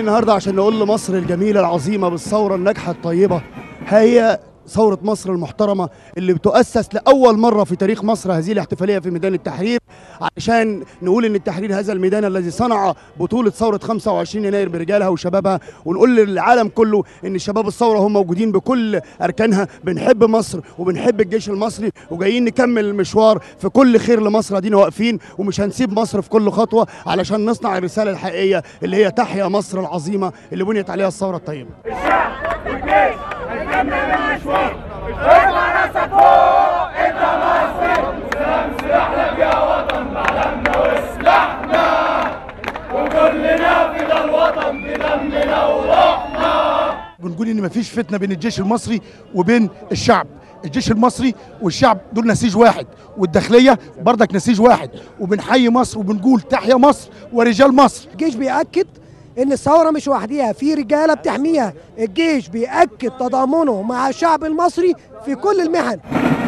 النهارده عشان نقول لمصر الجميله العظيمه بالثوره الناجحه الطيبه هي ثورة مصر المحترمة اللي بتؤسس لأول مرة في تاريخ مصر هذه الاحتفالية في ميدان التحرير علشان نقول إن التحرير هذا الميدان الذي صنع بطولة ثورة 25 يناير برجالها وشبابها ونقول للعالم كله إن شباب الثورة هم موجودين بكل أركانها بنحب مصر وبنحب الجيش المصري وجايين نكمل المشوار في كل خير لمصر ادينا واقفين ومش هنسيب مصر في كل خطوة علشان نصنع الرسالة الحقيقية اللي هي تحيا مصر العظيمة اللي بنيت عليها الثورة الطيبة بنقول ان مفيش فتنه بين الجيش المصري وبين الشعب الجيش المصري والشعب دول نسيج واحد والداخليه بردك نسيج واحد وبنحيي مصر وبنقول تحيا مصر ورجال مصر الجيش بيأكد ان الثوره مش وحديها في رجاله بتحميها الجيش بيأكد تضامنه مع الشعب المصري في كل المهن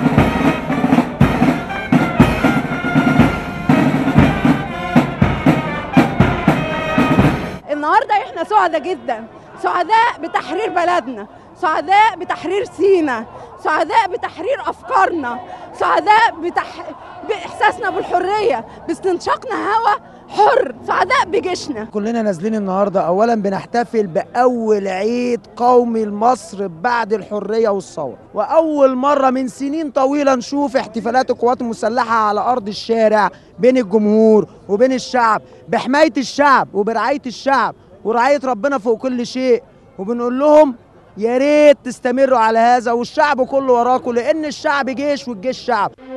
النهارده احنا سعداء جدا سعداء بتحرير بلدنا سعداء بتحرير سينا سعداء بتحرير افكارنا سعداء بتح... باحساسنا بالحريه باستنشاقنا هوا حر سعداء بجيشنا كلنا نازلين النهارده اولا بنحتفل باول عيد قومي لمصر بعد الحريه والثوره واول مره من سنين طويله نشوف احتفالات القوات المسلحه على ارض الشارع بين الجمهور وبين الشعب بحمايه الشعب وبرعايه الشعب ورعايه ربنا فوق كل شيء وبنقول لهم يا ريت تستمروا على هذا والشعب كله وراكم لان الشعب جيش والجيش شعب